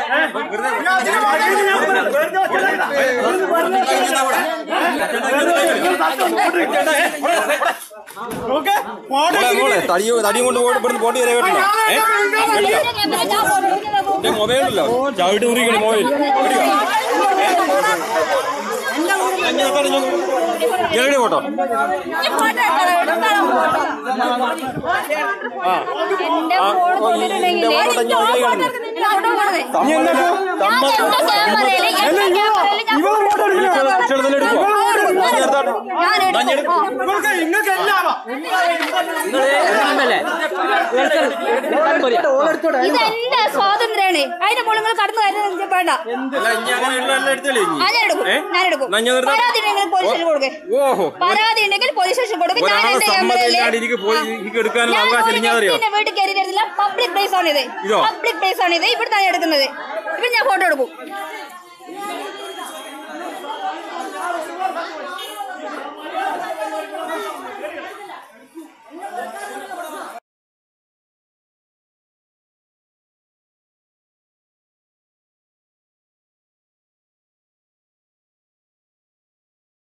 മോളെ മോളെ തടിയോ തടിയും കൊണ്ട് പോയിട്ട് ഇവിടുന്ന് പോണ്ടി വരെ കേട്ടോ മൊബൈലല്ലോ ചവിട്ട് ഉറിക്കണം മൊബൈൽ ജലടി പോട്ടോ എന്റെ ഫോൺ കൊണ്ടിട്ടുണ്ടെങ്കിൽ ഇന്റെ ഫോട്ടോ ഞാൻ ഇതിലേക്ക് കാണുന്നു. ഞാൻ എന്റെ ക്യാമറയില് എന്റെ ക്യാമറയില് ഞാൻ ചെറുതിൽ എടുക്കോ ഞാൻ എടുക്കും ആ. ഇത് എന്റെ സ്വാതന്ത്ര്യമാണ് അതിന്റെ മുകളിൽ നിങ്ങൾ കടന്നു കയറുന്നത് വേണ്ട അല്ല ഇനി അങ്ങനെയുള്ള എല്ലാം എടുത്തല്ലേ ഇനി? ആ, ഞാൻ എടുക്കും ഏ? ഞാൻ എടുക്കും എന്നാ ഞാൻ നിർത്താം. പരാതി ഉണ്ടെങ്കിൽ പോലീസ് സ്റ്റേഷൻ കൊടുക്കേ ഓഹോ പരാതി ഉണ്ടെങ്കിൽ പോലീസ് സ്റ്റേഷൻ കൊടുക്കും ഞാൻ ഒരാളെ എന്റെ സമ്മതമില്ലാതെ എനിക്ക് പോയി എനിക്ക് എടുക്കാനുള്ള അവകാശം ഇല്ല, ഞാൻ അറിയോ എന്റെ വീട്ടിൽ കയറിയിട്ടില്ല പബ്ലിക് പ്ലേസ് ആണ് ഇത് ഇതോ? പബ്ലിക് പ്ലേസ് ആണ് ഇത് ഇവിടെ ഞാൻ എടുക്കുന്നത് ഇപ്പൊ ഞാൻ ഫോട്ടോ എടുക്കും